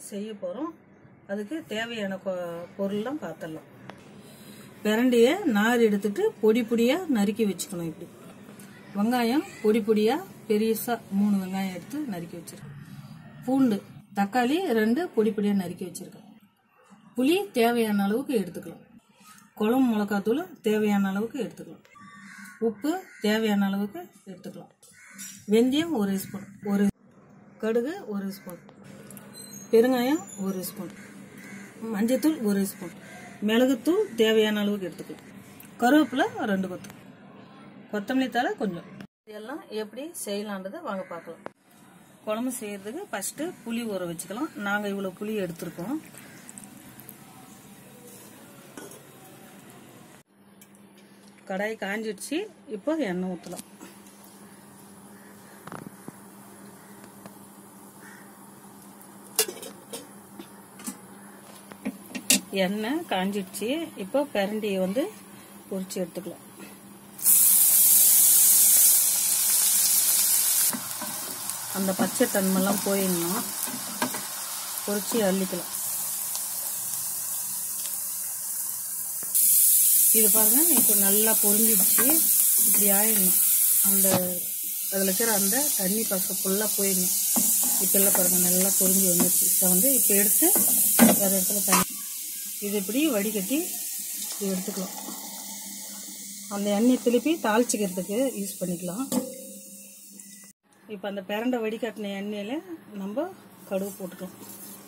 செய்ய போகிறோம் அதுக்கு தேவையான கொ- பொருள்லாம் பார்த்துடலாம் பிரண்டியை நார் எடுத்துட்டு பொடி பொடியாக நறுக்கி வச்சுக்கணும் இப்படி வெங்காயம் பொடி பொடியாக பெருசாக மூணு வெங்காயம் எடுத்து நறுக்கி வச்சிருக்கேன் பூண்டு தக்காளி ரெண்டு பொடி பொடியாக நறுக்கி வச்சிருக்கேன் புளி தேவையான அளவுக்கு எடுத்துக்கலாம் குழம்பு மிளகாத்தூள் தேவையான அளவுக்கு எடுத்துக்கலாம் உப்பு தேவையான அளவுக்கு எடுத்துக்கலாம் வெந்தயம் ஒரு ஸ்பூன் ஒரு கடுகு ஒரு ஸ்பூன் பெருங்காயம் ஒரு ஸ்பூன் மஞ்சத்தூள் ஒரு ஸ்பூன் மிளகுத்தூள் தேவையான அளவுக்கு எடுத்துக்கலாம் கருவேப்பிலை ரெண்டு கொத்து கொத்தமல்லி தழை கொஞ்சம் இதெல்லாம் எப்படி செய்யலான்றதை வாங்க பார்க்கலாம் குழம்பு செய்யறதுக்கு ஃபஸ்ட்டு புளி ஊற வச்சுக்கலாம் நாங்கள் இவ்வளோ புளி எடுத்திருக்கோம் கடாய் காஞ்சிடுச்சு இப்போ எண்ணெய் ஊற்றலாம் எண்ணெய் காஞ்சிடுச்சு இப்போ பிரண்டியை வந்து பொரிச்சு எடுத்துக்கலாம் அந்த பச்சை தன்மைலாம் போயிடணும் பொரிச்சு அள்ளிக்கலாம் இது பாருங்க இப்போ நல்லா பொரிஞ்சிடுச்சு இப்படி ஆயிடணும் அந்த அதில் இருக்கிற அந்த தண்ணி பசம் ஃபுல்லாக போயிடணும் இப்போ எல்லாம் பாருங்க நல்லா பொரிஞ்சு வந்துடுச்சு இப்போ வந்து இப்போ எடுத்து வேறு இடத்துல தண்ணி இது இப்படி வடிகட்டி இது எடுத்துக்கலாம் அந்த எண்ணெய் திருப்பி தாளிச்சிக்கிறதுக்கு யூஸ் பண்ணிக்கலாம் இப்போ அந்த பிரண்டை வடிகட்டின எண்ணெயில் நம்ம கடுகு போட்டுக்கலாம்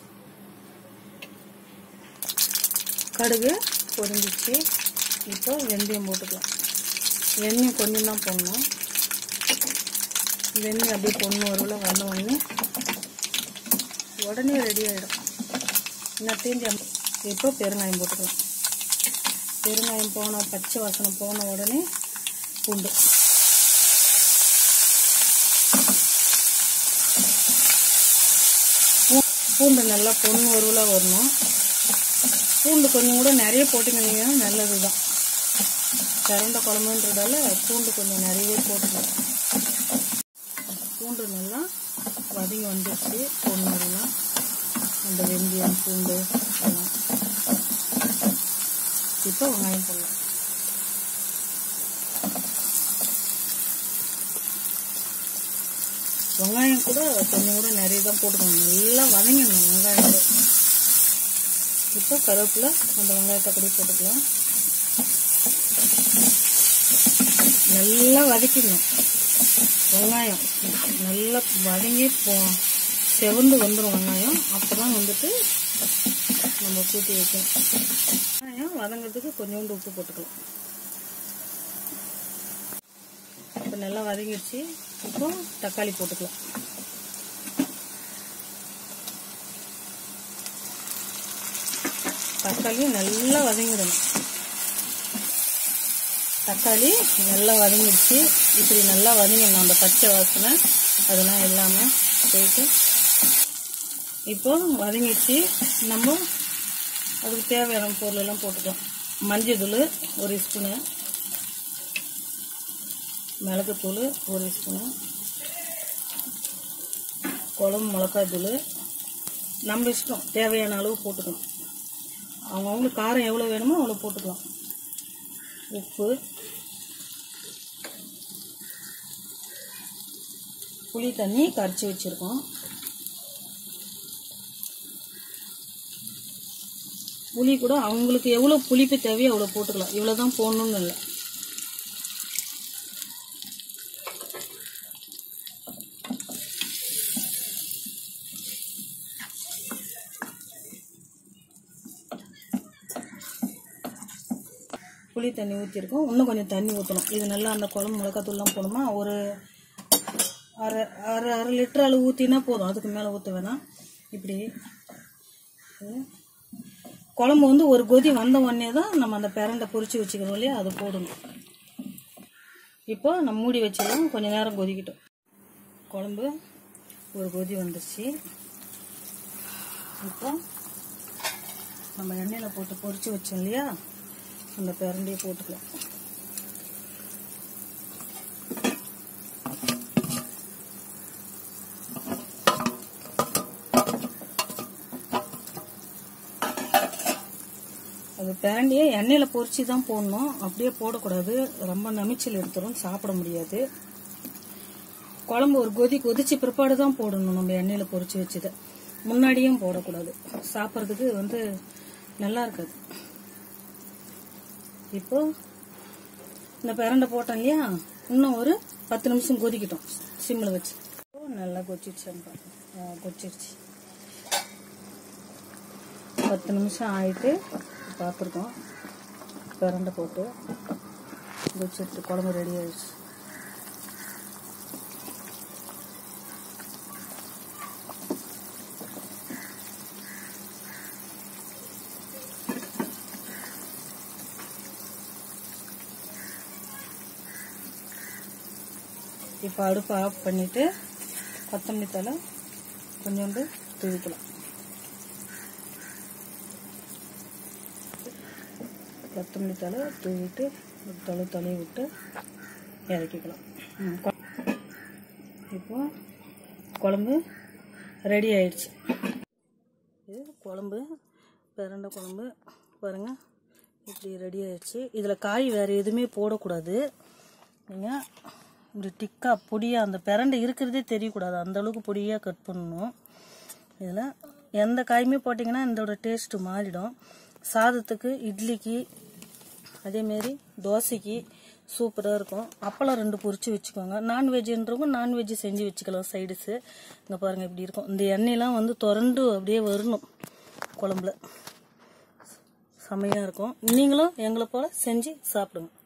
கடுகு பொரிஞ்சிச்சு இப்போ வெந்தயம் போட்டுக்கலாம் வெந்தயம் கொஞ்சம் தான் போடணும் வெந்தயம் அப்படியே பொண்ணு வருவில் வந்த உடனே உடனே ரெடி ஆகிடும் இன்னும் தீஞ்ச இப்போ பெருங்காயம் போட்டுக்கலாம் பெருங்காயம் போன பச்சை வாசனை போன உடனே பூண்டு பூ- பூண்டு நல்லா பொண்ணு ஒருவில் வரணும் பூண்டு கொஞ்சம் கூட நிறைய போட்டுக்கினீங்கன்னா நல்லது தான் திரண்ட குழம்புன்றதால பூண்டு கொஞ்சம் நிறையவே போட்டுக்கலாம் பூண்டு நல்லா வதங்கி வந்துடுச்சு பொண்ணுலாம் அந்த வெந்தயம் பூண்டு எல்லாம் இப்போ வெங்காயம் போடலாம் வெங்காயம் கூட கொஞ்சம் கூட நிறைய தான் போட்டுக்கணும் நல்லா வதங்கிடணும் வெங்காயம் இப்போ கருவேப்பிலை அந்த வெங்காயத்தை கூட போட்டுக்கலாம் நல்லா வதக்கிடணும் வெங்காயம் நல்லா வதங்கி போ செவந்து வந்துடும் வெங்காயம் அப்போ தான் வந்துட்டு நம்ம கூட்டி வைக்கணும் வெங்காயம் வதங்கிறதுக்கு கொஞ்சோண்டு உப்பு போட்டுக்கலாம் இப்போ நல்லா வதங்கிடுச்சு இப்போ தக்காளி போட்டுக்கலாம் தக்காளி நல்லா வதங்கிடணும் தக்காளி நல்லா வதங்கிடுச்சு இப்படி நல்லா வதங்கிடணும் அந்த பச்சை வாசனை அதெல்லாம் இல்லாமல் போயிட்டு இப்போ வதங்கிடுச்சு நம்ம அதுக்கு தேவையான பொருள் எல்லாம் போட்டுக்கலாம் மஞ்சள் தூள் ஒரு ஸ்பூனு மிளகுத்தூள் ஒரு ஸ்பூனு குழம்பு மிளகாய் தூள் நம்ம இஷ்டம் தேவையான அளவு போட்டுக்கலாம் அவங்கவுங்களுக்கு காரம் எவ்வளோ வேணுமோ அவ்வளோ போட்டுக்கலாம் உப்பு புளி தண்ணி கரைச்சி வச்சுருக்கோம் புளி கூட அவங்களுக்கு எவ்வளோ புளிப்பு தேவையோ அவ்வளோ போட்டுக்கலாம் இவ்வளோ தான் போடணும்னு இல்லை புளி தண்ணி ஊற்றிருக்கோம் இன்னும் கொஞ்சம் தண்ணி ஊற்றணும் இது நல்லா அந்த குழம்பு மிளகாத்தூள்லாம் போடணுமா ஒரு அரை அரை அரை லிட்டர் அளவு ஊற்றினா போதும் அதுக்கு மேலே ஊற்ற வேணாம் இப்படி குழம்பு வந்து ஒரு கொதி வந்த உடனே தான் நம்ம அந்த பிரண்டை பொரிச்சு வச்சுக்கிறோம் இல்லையா அது போடணும் இப்போ நம்ம மூடி வச்சிடலாம் கொஞ்ச நேரம் கொதிக்கிட்டோம் குழம்பு ஒரு கொதி வந்துருச்சு இப்போ நம்ம எண்ணெயில் போட்டு பொரிச்சு வச்சோம் இல்லையா அந்த பிரண்டையை போட்டுக்கலாம் அது பிரண்டியை எண்ணெயில் பொரிச்சு தான் போடணும் அப்படியே போடக்கூடாது ரொம்ப நமிச்சல் எடுத்துரும் சாப்பிட முடியாது குழம்பு ஒரு கொதி கொதிச்சு பிற்பாடு தான் போடணும் நம்ம எண்ணெயில் பொரிச்சு வச்சதை முன்னாடியும் போடக்கூடாது சாப்பிட்றதுக்கு வந்து நல்லா இருக்காது இப்போ இந்த பிரண்டை போட்டோம் இல்லையா இன்னும் ஒரு பத்து நிமிஷம் கொதிக்கட்டும் சிம்மில் வச்சு இப்போ நல்லா கொச்சிடுச்சான்னு பாருங்க கொச்சிடுச்சு பத்து நிமிஷம் ஆயிட்டு பார்த்துருக்கோம் பிரண்டை போட்டு கொச்சிட்டு குழம்பு ரெடி ஆயிடுச்சு இப்போ அடுப்பை ஆஃப் பண்ணிட்டு கொத்தமல்லி தலை கொஞ்சோண்டு தூவிக்கலாம் கொத்தமல்லி தலை தூவிட்டு ஒரு தலை தலை விட்டு இறக்கிக்கலாம் ம், கொ- இப்போ குழம்பு ரெடி ஆயிடுச்சு இது குழம்பு பிரண்டை குழம்பு பாருங்க இப்படி ரெடி ஆயிடுச்சு இதில் காய் வேறு எதுவுமே போடக்கூடாது நீங்கள் இப்படி டிக்கா பொடியாக அந்த பிரண்டை இருக்கிறதே தெரியக்கூடாது அந்த அளவுக்கு பொடியாக கட் பண்ணணும் இதில் எந்த காயுமே போட்டிங்கன்னா இதோட டேஸ்ட்டு மாறிடும் சாதத்துக்கு இட்லிக்கு அதேமாரி தோசைக்கு சூப்பராக இருக்கும் அப்பளம் ரெண்டு பொரிச்சு வச்சுக்கோங்க நான்வெஜ்ன்றவங்க நான்வெஜ் செஞ்சு வச்சுக்கலாம் சைடுஸு இங்கே பாருங்கள் இப்படி இருக்கும் இந்த எண்ணெயெலாம் வந்து திரண்டு அப்படியே வரணும் குழம்புல செமையாக இருக்கும் நீங்களும் எங்களை போல் செஞ்சு சாப்பிடுங்க